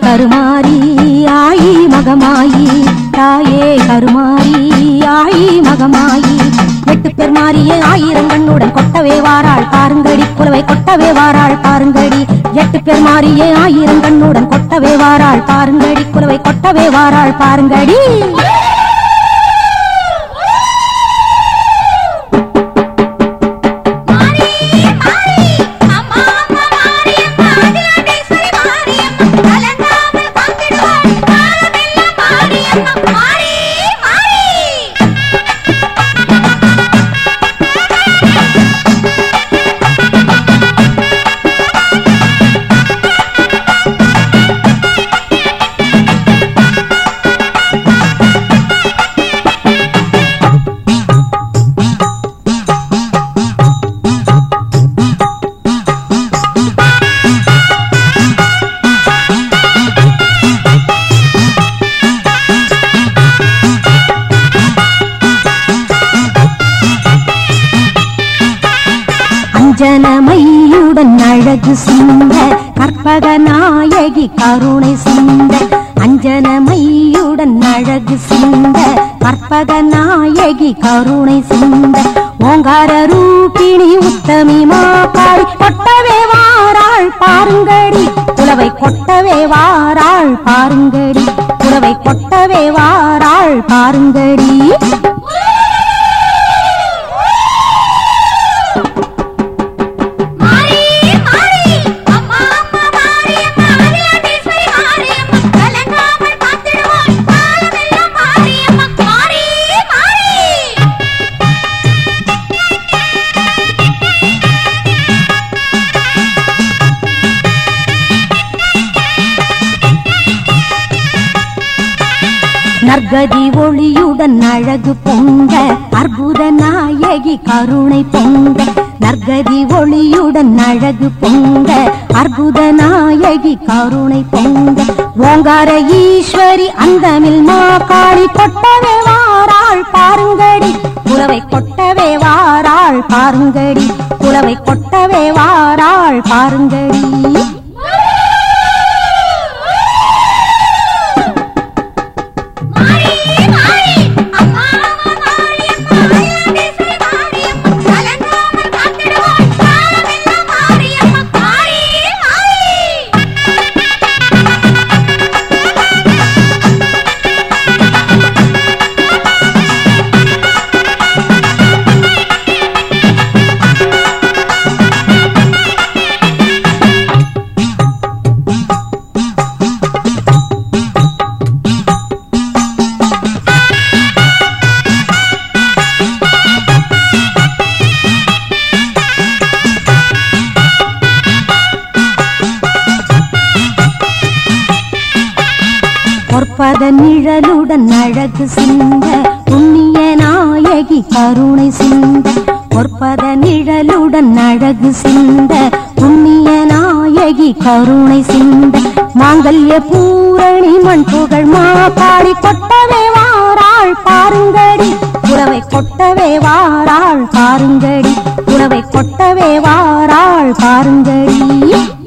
கருமாரி ஆயி மகமாயி தாயே கருமாரி ஆயி மகமாயி எட்டு பேர் மாறியே ஆயிரம் கண்ணுடன் கொட்டவே வாராள் பாருங்கடி குலவை கொட்டவே வாராள் பாருங்கடி எட்டு பேர் மாறியே ஆயிரம் கண்ணுடன் கொட்டவே வாராள் பாருங்கடி குலவை கொட்டவே வாராள் பாருங்கடி மாரி மாரி அம்மா அம்மா மாரியம்மா அகிலாண்டேஸ்வரி மாரியம்மா கலங்காமல் காத்திடுவாள் காலமெல்லாம் மாரியம்மா மாரி மாரி அஞ்சனமையுடன் அழகு சிந்த கற்பக நாயகி கருணை சிந்த அஞ்சனமையுடன் அழகு சிந்த கற்பக நாயகி கருணை சிந்த ஓங்கார ரூபிணி உத்தமி மாக்காளி கொட்டவே வாராள் பாருங்கடி குலவை கொட்டவே வாராள் பாருங்கடி குலவை கொட்டவே வாராள் பாருங்கடி மாரி மாரி அம்மா அம்மா மாரியம்மா அகிலாண்டேஸ்வரி மாரியம்மா கலங்காமல் காத்திடுவாள் காலமெல்லாம் மாரியம்மா மாரி மாரி நற்கதி ஒளியுடன் அழகு பொங்க அற்புத நாயகி கருணை பொங்க நற்கதி ஒளியுடன் அழகு பொங்க அற்புத நாயகி கருணை பொங்க ஓங்கார ஈஸ்வரி அந்தமில் மாகாளி கொட்டவே வாராள் பாருங்கடி குலவை கொட்டவே வாராள் பாருங்கடி குலவை கொட்டவே வாராள் பாருங்கடி மாரி மாரி அம்மா அம்மா மாரியம்மா அகிலாண்டேஸ்வரி மாரியம்மா கலங்காமல் காத்திடுவாள் காலமெல்லாம் மாரியம்மா மாரி மாரி பொற்பத நிழலுடன் அழகு சிந்த புண்ணிய நாயகி கருணை சிந்த பொற்பத நிழலுடன் அழகு சிந்த புண்ணிய நாயகி கருணை சிந்த மாங்கல்ய பூரணி மண் புகழ் மாப்பாடி கொட்டவே வாராள் பாருங்கடி குலவை கொட்டவே வாராள் பாருங்கடி குலவை கொட்டவே வாராள் பாருங்கடி